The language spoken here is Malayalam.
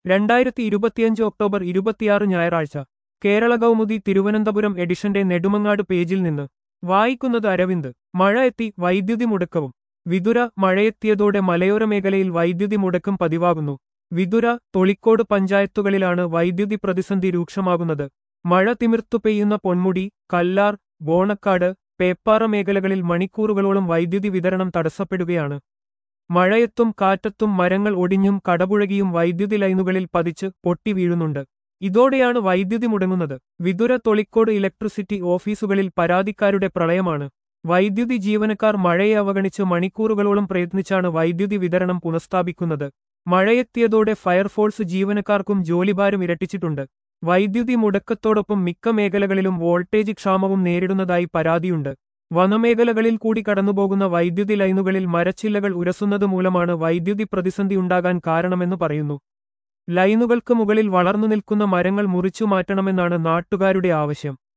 രണ്ടായിരത്തി ഇരുപത്തിയഞ്ച് ഒക്ടോബർ ഇരുപത്തിയാറ് ഞായറാഴ്ച കേരള കൗമുദി തിരുവനന്തപുരം എഡിഷന്റെ നെടുമങ്ങാട് പേജിൽ നിന്ന് വായിക്കുന്നത് അരവിന്ദ് മഴ എത്തി വൈദ്യുതി മുടക്കവും വിതുര മഴയെത്തിയതോടെ മലയോര മേഖലയിൽ വൈദ്യുതി മുടക്കം പതിവാകുന്നു വിതുര തൊളിക്കോട് പഞ്ചായത്തുകളിലാണ് വൈദ്യുതി പ്രതിസന്ധി രൂക്ഷമാകുന്നത് മഴ തിമിർത്തു പെയ്യുന്ന പൊന്മുടി കല്ലാർ ബോണക്കാട് പേപ്പാറ മേഖലകളിൽ മണിക്കൂറുകളോളം വൈദ്യുതി വിതരണം തടസ്സപ്പെടുകയാണ് മഴയത്തും കാറ്റത്തും മരങ്ങൾ ഒടിഞ്ഞും കടപുഴകിയും വൈദ്യുതി ലൈനുകളിൽ പതിച്ച് പൊട്ടി വീഴുന്നുണ്ട് ഇതോടെയാണ് വൈദ്യുതി മുടങ്ങുന്നത് വിതുര തൊളിക്കോട് ഇലക്ട്രിസിറ്റി ഓഫീസുകളിൽ പരാതിക്കാരുടെ പ്രളയമാണ് വൈദ്യുതി ജീവനക്കാർ മഴയെ അവഗണിച്ച് മണിക്കൂറുകളോളം പ്രയത്നിച്ചാണ് വൈദ്യുതി വിതരണം പുനഃസ്ഥാപിക്കുന്നത് മഴയെത്തിയതോടെ ഫയർഫോഴ്സ് ജീവനക്കാർക്കും ജോലിഭാരം ഇരട്ടിച്ചിട്ടുണ്ട് വൈദ്യുതി മുടക്കത്തോടൊപ്പം മിക്ക മേഖലകളിലും വോൾട്ടേജ് ക്ഷാമവും നേരിടുന്നതായി പരാതിയുണ്ട് വനമേഖലകളിൽ കൂടി കടന്നുപോകുന്ന വൈദ്യുതി ലൈനുകളിൽ മരച്ചില്ലകൾ ഉരസുന്നത് മൂലമാണ് വൈദ്യുതി പ്രതിസന്ധി ഉണ്ടാകാൻ കാരണമെന്ന് പറയുന്നു ലൈനുകൾക്ക് മുകളിൽ വളർന്നു നിൽക്കുന്ന മരങ്ങൾ മുറിച്ചു മാറ്റണമെന്നാണ് നാട്ടുകാരുടെ ആവശ്യം